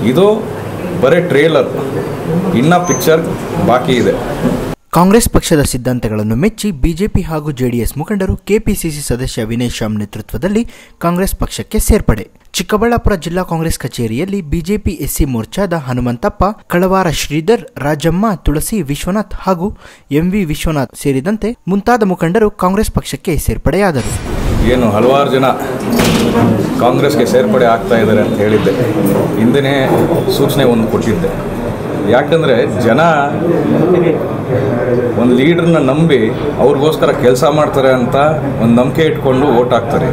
ಇದು ಬರೀ ಟ್ರೇಲರ್ ಇನ್ನ ಪಿಕ್ಚರ್ ಬಾಕಿ ಇದೆ ಕಾಂಗ್ರೆಸ್ ಪಕ್ಷದ ಸಿದ್ಧಾಂತಗಳನ್ನು ಮೆಚ್ಚಿ ಬಿಜೆಪಿ ಹಾಗೂ ಜೆಡಿಎಸ್ ಮುಖಂಡರು ಕೆಪಿಸಿಸಿ ಸದಸ್ಯ ವಿನಯ್ ಶ್ಯಾಮ್ ನೇತೃತ್ವದಲ್ಲಿ ಕಾಂಗ್ರೆಸ್ ಪಕ್ಷಕ್ಕೆ ಸೇರ್ಪಡೆ ಚಿಕ್ಕಬಳ್ಳಾಪುರ ಜಿಲ್ಲಾ ಕಾಂಗ್ರೆಸ್ ಕಚೇರಿಯಲ್ಲಿ ಬಿಜೆಪಿ ಎಸ್ಸಿ ಮೋರ್ಚಾದ ಹನುಮಂತಪ್ಪ ಕಳವಾರ ಶ್ರೀಧರ್ ರಾಜಮ್ಮ ತುಳಸಿ ವಿಶ್ವನಾಥ್ ಹಾಗೂ ಎಂವಿ ವಿಶ್ವನಾಥ್ ಸೇರಿದಂತೆ ಮುಂತಾದ ಮುಖಂಡರು ಕಾಂಗ್ರೆಸ್ ಪಕ್ಷಕ್ಕೆ ಸೇರ್ಪಡೆಯಾದರು ಏನು ಹಲವಾರು ಜನ ಕಾಂಗ್ರೆಸ್ಗೆ ಸೇರ್ಪಡೆ ಆಗ್ತಾ ಇದ್ದಾರೆ ಅಂತ ಹೇಳಿದ್ದೆ ಹಿಂದೆನೇ ಸೂಚನೆ ಒಂದು ಕೊಟ್ಟಿದ್ದೆ ಯಾಕಂದರೆ ಜನ ಒಂದು ಲೀಡ್ರನ್ನ ನಂಬಿ ಅವ್ರಿಗೋಸ್ಕರ ಕೆಲಸ ಮಾಡ್ತಾರೆ ಅಂತ ಒಂದು ನಂಬಿಕೆ ಇಟ್ಕೊಂಡು ಓಟ್ ಹಾಕ್ತಾರೆ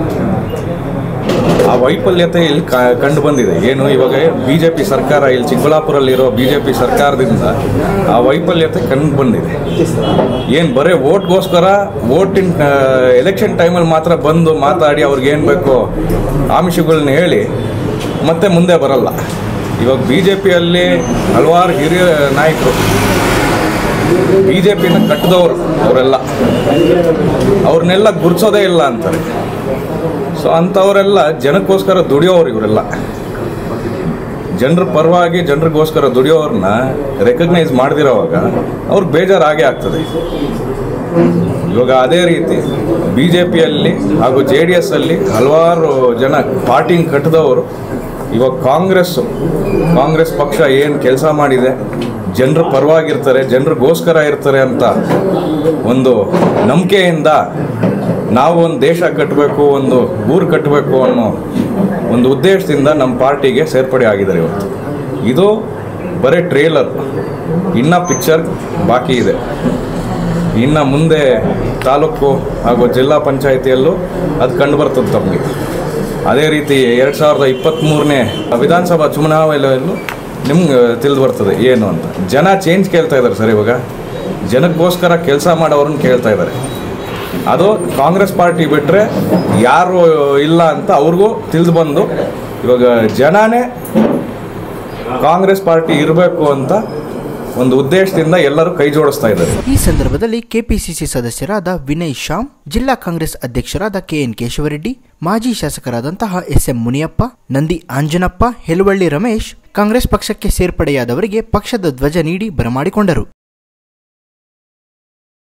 ಆ ವೈಫಲ್ಯತೆ ಇಲ್ಲಿ ಕ- ಕಂಡು ಬಂದಿದೆ ಏನು ಇವಾಗ ಬಿ ಜೆ ಪಿ ಸರ್ಕಾರ ಇಲ್ಲಿ ಚಿಕ್ಕಬಳ್ಳಾಪುರಲ್ಲಿರೋ ಬಿ ಜೆ ಪಿ ಸರ್ಕಾರದಿಂದ ಆ ವೈಫಲ್ಯತೆ ಕಂಡು ಬಂದಿದೆ ಏನು ಬರೀ ಓಟ್ಗೋಸ್ಕರ ಓಟಿನ ಎಲೆಕ್ಷನ್ ಟೈಮಲ್ಲಿ ಮಾತ್ರ ಬಂದು ಮಾತಾಡಿ ಅವ್ರಿಗೆ ಏನು ಬೇಕೋ ಆಮಿಷಗಳನ್ನ ಹೇಳಿ ಮತ್ತೆ ಮುಂದೆ ಬರಲ್ಲ ಇವಾಗ ಬಿ ಜೆ ಪಿಯಲ್ಲಿ ಹಲವಾರು ಹಿರಿಯ ನಾಯಕರು ಬಿ ಜೆ ಪಿನ ಕಟ್ಟಿದವರು ಅವರೆಲ್ಲ ಅವ್ರನ್ನೆಲ್ಲ ಗುರ್ಸೋದೇ ಇಲ್ಲ ಅಂತಾರೆ ಸೊ ಅಂಥವರೆಲ್ಲ ಜನಕ್ಕೋಸ್ಕರ ದುಡಿಯೋರು ಇವರೆಲ್ಲ ಜನರ ಪರವಾಗಿ ಜನರಿಗೋಸ್ಕರ ದುಡಿಯೋರನ್ನ ರೆಕಗ್ನೈಸ್ ಮಾಡದಿರೋವಾಗ ಅವ್ರಿಗೆ ಬೇಜಾರಾಗೇ ಆಗ್ತದೆ ಇವಾಗ ಅದೇ ರೀತಿ ಬಿ ಜೆ ಪಿಯಲ್ಲಿ ಹಾಗೂ ಜೆ ಡಿ ಎಸ್ ಅಲ್ಲಿ ಹಲವಾರು ಜನ ಪಾರ್ಟಿನ ಕಟ್ಟಿದವರು ಇವಾಗ ಕಾಂಗ್ರೆಸ್ಸು ಕಾಂಗ್ರೆಸ್ ಪಕ್ಷ ಏನು ಕೆಲಸ ಮಾಡಿದೆ ಜನರ ಪರವಾಗಿರ್ತಾರೆ ಜನರಿಗೋಸ್ಕರ ಇರ್ತಾರೆ ಅಂತ ಒಂದು ನಂಬಿಕೆಯಿಂದ ನಾವು ಒಂದು ದೇಶ ಕಟ್ಟಬೇಕು ಒಂದು ಊರು ಕಟ್ಟಬೇಕು ಅನ್ನೋ ಒಂದು ಉದ್ದೇಶದಿಂದ ನಮ್ಮ ಪಾರ್ಟಿಗೆ ಸೇರ್ಪಡೆ ಆಗಿದ್ದಾರೆ ಇವತ್ತು ಇದು ಬರೀ ಟ್ರೇಲರ್ ಇನ್ನ ಪಿಕ್ಚರ್ ಬಾಕಿ ಇದೆ ಇನ್ನು ಮುಂದೆ ತಾಲೂಕು ಹಾಗೂ ಜಿಲ್ಲಾ ಪಂಚಾಯಿತಿಯಲ್ಲೂ ಅದು ಕಂಡು ಬರ್ತದೆ ತಮಗೆ ಅದೇ ರೀತಿ ಎರಡು ಸಾವಿರದ ಇಪ್ಪತ್ತ್ಮೂರನೇ ವಿಧಾನಸಭಾ ಚುನಾವಣೆಯಲ್ಲೂ ನಿಮ್ಗೆ ತಿಳಿದು ಬರ್ತದೆ ಏನು ಅಂತ ಜನ ಚೇಂಜ್ ಕೇಳ್ತಾ ಇದ್ದಾರೆ ಸರ್ ಇವಾಗ ಜನಕ್ಕೋಸ್ಕರ ಕೆಲಸ ಮಾಡೋರನ್ನ ಕೇಳ್ತಾ ಇದ್ದಾರೆ ಅದು ಕಾಂಗ್ರೆಸ್ ಪಾರ್ಟಿ ಬಿಟ್ಟರೆ ಯಾರು ಇಲ್ಲ ಅಂತ ಅವ್ರಿಗೂ ತಿಳಿದು ಬಂದು ಇವಾಗ ಜನನೇ ಕಾಂಗ್ರೆಸ್ ಪಾರ್ಟಿ ಇರಬೇಕು ಅಂತ ಒಂದು ಉದ್ದೇಶದಿಂದ ಎಲ್ಲರೂ ಕೈ ಜೋಡಿಸ್ತಾ ಇದ್ದಾರೆ ಈ ಸಂದರ್ಭದಲ್ಲಿ ಕೆಪಿಸಿಸಿ ಸದಸ್ಯರಾದ ವಿನಯ್ ಶ್ಯಾಮ್ ಜಿಲ್ಲಾ ಕಾಂಗ್ರೆಸ್ ಅಧ್ಯಕ್ಷರಾದ ಕೆಎನ್ ಕೇಶವರೆಡ್ಡಿ ಮಾಜಿ ಶಾಸಕರಾದಂತಹ ಎಸ್ಎಂ ಮುನಿಯಪ್ಪ ನಂದಿ ಆಂಜನಪ್ಪ ಹೆಲುವಳ್ಳಿ ರಮೇಶ್ ಕಾಂಗ್ರೆಸ್ ಪಕ್ಷಕ್ಕೆ ಸೇರ್ಪಡೆಯಾದವರಿಗೆ ಪಕ್ಷದ ಧ್ವಜ ನೀಡಿ ಬರಮಾಡಿಕೊಂಡರು